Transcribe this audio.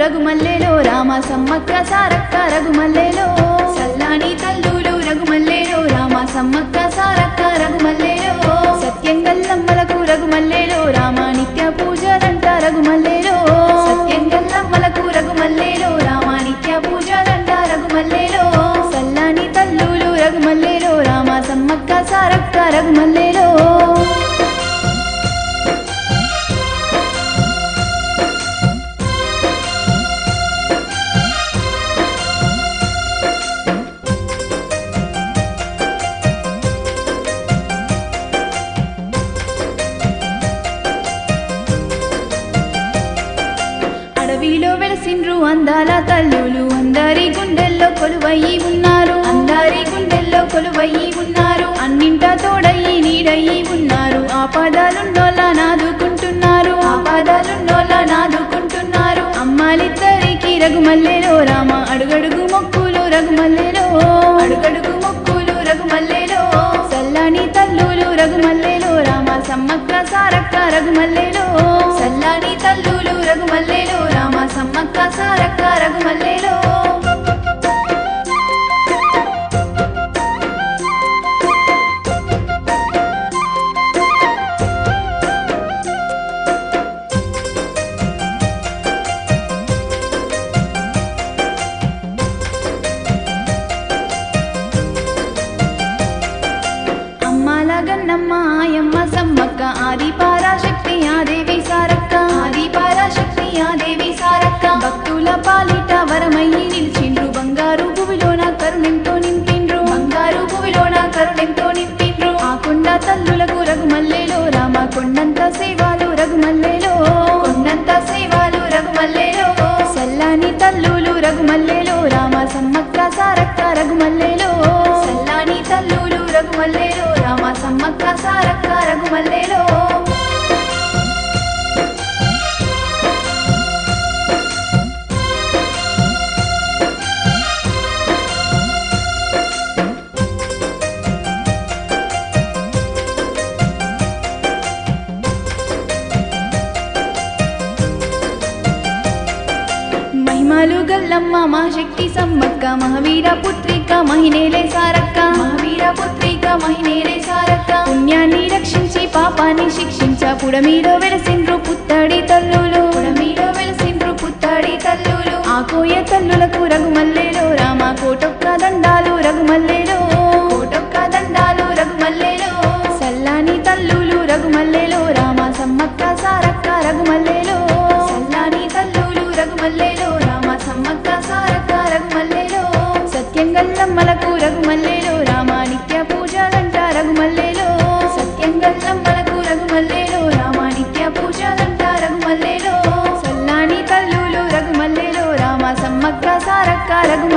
రఘుమల్లెలో రామ సమ్మక్క సారక్క రఘుమల్లెలో సల్లాని తల్లులు రఘుమల్లెలో రామ సమ్మక్క సారక్క రఘుమల్లెలో సత్యం గల్లమ్మలకు రఘుమల్లెలో రామ నిత్య పూజలంట రఘుమల్లెలో సత్యం గల్లమ్మలకు రఘుమల్లెలో రామ నిత్య పూజలంట రఘుమల్లెలో సల్లాని తల్లులు రఘుమల్లెలో రామ సమ్మక్క సారక్క రఘుమల్లెలో అడవిలో వెలసిండ్రు అందాల తల్లులు అందరి గుండెల్లో కొలువయ్యి ఉన్నారు అందరి గుండెల్లో కొలువయ్యి ఉన్నారు అన్నింట తోడయ్యి నీడయ్యి ఉన్నారు ఆ పదాలున్నోళ్ళ నాదుకుంటున్నారు ఆ పదాలున్నోళ్ళ నాదుకుంటున్నారు అమ్మాలిద్దరికి రఘుమల్లెలో రామ అడుగడుగు మొక్కులు రఘుమల్లెలో అడుగడుగు మొక్కులు రఘుమల్లెలో సల్లాని తల్లులు రఘుమల్లెలో రామ సమ్మక్క సారక్క రఘుమల్లెలో సల్లాని తల్లులు రఘుమల్లెలో రామ సమ్మక్క సారక్క రఘుమల్లెలో అమ్మాల గన్నమ్మ ఆయమ్మ సమ్మక్క ఆది పరాశక్తి ఆదేవి సారక్క ఆది పరాశక్తి ఆదేవి సారక్క భక్తుల పాలిట వరమయ్యి నిలిచిండ్రు బంగారు భువిలోన కరుణెంతో నింపిండ్రు బంగారు భువిలోన కరుణెంతో నింపిండ్రు ఆ కొండ తల్లులకు రఘుమల్లెలో రామ కొండంత సేవలు రఘుమల్లెలో కొండంత సేవలు రఘుమల్లెలో సల్లాని తల్లులు రఘుమల్లెలో రామ సమ్మక్క సారక్క రఘుమల్లెలో సల్లాని తల్లులు రఘుమల్లెలో రామ సమ్మక్క సారక్క రఘుమల్లెలో మహిమలు గల్లమ్మ మా శక్తి సమ్మక్క మహావీర పుత్రిక మహినేలే సారక్క మహావీర పుత్రిక మహినేలే సారక్క పుణ్యాన్ని రక్షించి పాపాన్ని శిక్షించ పుడమీలో వెలసిండ్రు పుత్తడి తల్లులు పుడమీలో వెలసిండ్రు పుత్తడి తల్లులు ఆ కోయ తల్లులకు రఘుమల్లెలో రామ కోటొక్క దండాలు రఘుమల్లెలో కోటొక్క దండాలు రఘుమల్లెలో సల్లాని తల్లులు రఘుమల్లెలో రామ సమ్మక్క సారక్క రఘుమల్లెలో సల్లాని తల్లులు రఘుమల్లెలో రామ సమ్మక్క సారక్క రఘుమల్లెలో సత్యం గల్లమ్మలకు రఘుమల్లెలో రామ నిత్య పూజలంట రఘుమల్లెలో సత్యం గల్లమ్మలకు రఘుమల్లెలో రామ నిత్య పూజలంట రఘుమల్లెలో సల్లాని తల్లులు రఘుమల్లెలో రామ సమ్మక్క సారక్క రఘుమల్లెలో